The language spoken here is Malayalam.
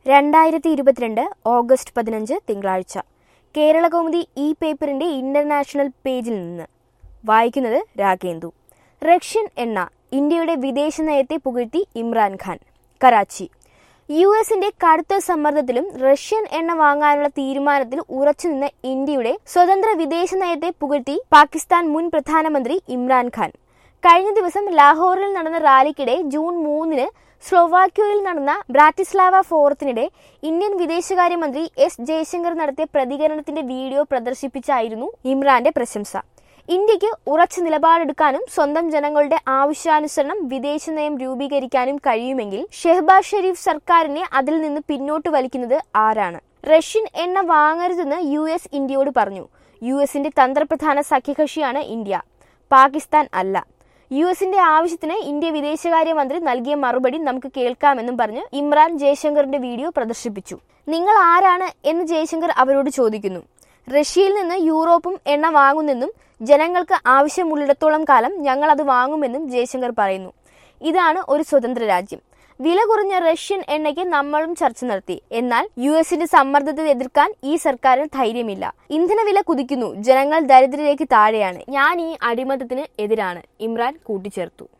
രണ്ടായിരത്തി ഇരുപത്തിരണ്ട് ഓഗസ്റ്റ് പതിനഞ്ച് തിങ്കളാഴ്ച കേരള കൗമുദി ഈ പേപ്പറിന്റെ ഇന്റർനാഷണൽ പേജിൽ നിന്ന് വായിക്കുന്നത് രാഗേന്ദു റഷ്യൻ എണ്ണ ഇന്ത്യയുടെ വിദേശ നയത്തെ പുകഴ്ത്തി ഇമ്രാൻഖാൻ കറാച്ചി യു എസിന്റെ കടുത്ത സമ്മർദ്ദത്തിലും റഷ്യൻ എണ്ണ വാങ്ങാനുള്ള തീരുമാനത്തിൽ ഉറച്ചുനിന്ന ഇന്ത്യയുടെ സ്വതന്ത്ര വിദേശ നയത്തെ പുകഴ്ത്തി പാകിസ്ഥാൻ മുൻ പ്രധാനമന്ത്രി ഇമ്രാൻഖാൻ കഴിഞ്ഞ ദിവസം ലാഹോറിൽ നടന്ന റാലിക്കിടെ ജൂൺ മൂന്നിന് സ്ലോവാക്യോയിൽ നടന്ന ബ്രാറ്റിസ്ലാവ ഫോറത്തിനിടെ ഇന്ത്യൻ വിദേശകാര്യമന്ത്രി എസ് ജയശങ്കർ നടത്തിയ പ്രതികരണത്തിന്റെ വീഡിയോ പ്രദർശിപ്പിച്ചായിരുന്നു ഇമ്രാന്റെ പ്രശംസ ഇന്ത്യക്ക് ഉറച്ച നിലപാടെടുക്കാനും സ്വന്തം ജനങ്ങളുടെ ആവശ്യാനുസരണം വിദേശ നയം രൂപീകരിക്കാനും കഴിയുമെങ്കിൽ ഷെഹബാസ് ഷെരീഫ് സർക്കാരിനെ അതിൽ നിന്ന് പിന്നോട്ട് വലിക്കുന്നത് ആരാണ് റഷ്യൻ എണ്ണ വാങ്ങരുതെന്ന് യു എസ് ഇന്ത്യയോട് പറഞ്ഞു യു എസിന്റെ തന്ത്രപ്രധാന സഖ്യകക്ഷിയാണ് ഇന്ത്യ പാകിസ്ഥാൻ അല്ല യു എസിന്റെ ആവശ്യത്തിന് ഇന്ത്യ വിദേശകാര്യമന്ത്രി നൽകിയ മറുപടി നമുക്ക് കേൾക്കാമെന്നും പറഞ്ഞ് ഇമ്രാൻ ജയശങ്കറിന്റെ വീഡിയോ പ്രദർശിപ്പിച്ചു നിങ്ങൾ ആരാണ് എന്ന് ജയശങ്കർ അവരോട് ചോദിക്കുന്നു റഷ്യയിൽ നിന്ന് യൂറോപ്പും എണ്ണ വാങ്ങുന്നെന്നും ജനങ്ങൾക്ക് ആവശ്യമുള്ളിടത്തോളം കാലം ഞങ്ങൾ അത് വാങ്ങുമെന്നും ജയശങ്കർ പറയുന്നു ഇതാണ് ഒരു സ്വതന്ത്ര രാജ്യം വില കുറഞ്ഞ റഷ്യൻ എണ്ണയ്ക്ക് നമ്മളും ചർച്ച നടത്തി എന്നാൽ യു എസിന്റെ സമ്മർദ്ദത്തെ എതിർക്കാൻ ഈ സർക്കാരിന് ധൈര്യമില്ല ഇന്ധനവില കുതിക്കുന്നു ജനങ്ങൾ ദരിദ്രരേക്ക് താഴെയാണ് ഞാൻ ഈ അടിമത്തത്തിന് എതിരാണ് ഇമ്രാൻ കൂട്ടിച്ചേർത്തു